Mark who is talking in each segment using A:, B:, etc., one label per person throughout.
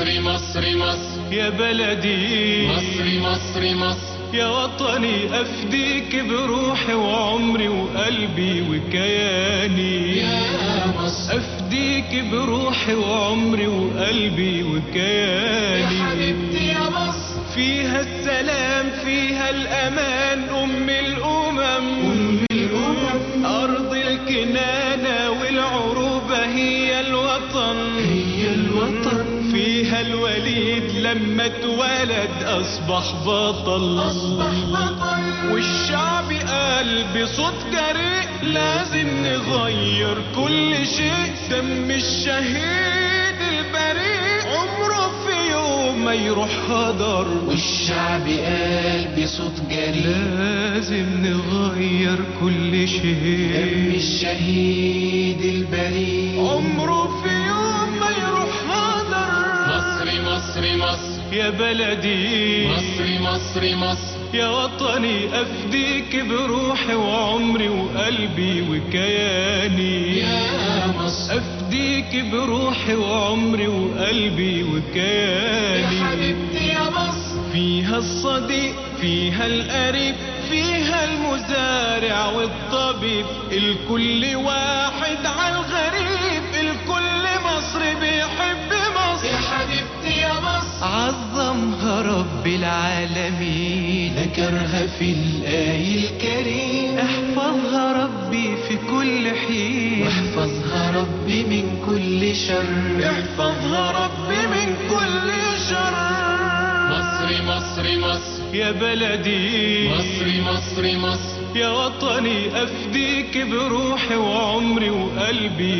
A: مصر مصر مصر
B: يا بلدي
A: مصر مصر مصر
B: يا وطني أفديك بروحي وعمري وقلبي وكياني
A: يا مصر
B: أفديك بروحي وعمري وقلبي
A: يا
B: وكياني
A: حبيبتي يا مصر
B: فيها السلام فيها الأمان أم الأمم
A: أم الأمم
B: أرض الكنانة والعروبة هي الوطن
A: هي الوطن
B: فيها الوليد لما اتولد أصبح بطل
A: أصبح بطل
B: والشعب قال بصوت جريء لازم نغير كل شيء دم الشهيد البريء عمره في يوم ما يروح هدر
A: والشعب قال بصوت جريء
B: لازم نغير كل
A: دم
B: شيء
A: الشهيد البريء
B: عمره في يوم ما يروح هدر
A: مصر مصر مصر
B: يا بلدي
A: مصر مصر مصر
B: يا وطني أفديك بروحي وعمري وقلبي وكياني
A: يا مصر
B: أفديك بروحي وعمري وقلبي
A: يا
B: وكياني
A: حبيبتي يا مصر
B: فيها الصديق فيها القريب فيها المزارع والطبيب الكل واحد على الغريب الكل مصر بيحب مصر
A: يا حبيبتي يا مصر
B: عظمها رب العالمين
A: ذكرها في الآي الكريم
B: احفظها ربي في كل حين
A: واحفظها ربي من كل شر
B: احفظها ربي من كل شر
A: مصر مصر مصر
B: يا بلدي
A: مصر مصر مصر
B: يا وطني أفديك بروحي وعمري وقلبي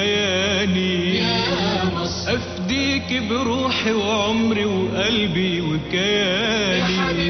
B: وكياني
A: يا مصر
B: أفديك بروحي وعمري وقلبي
A: يا
B: وكياني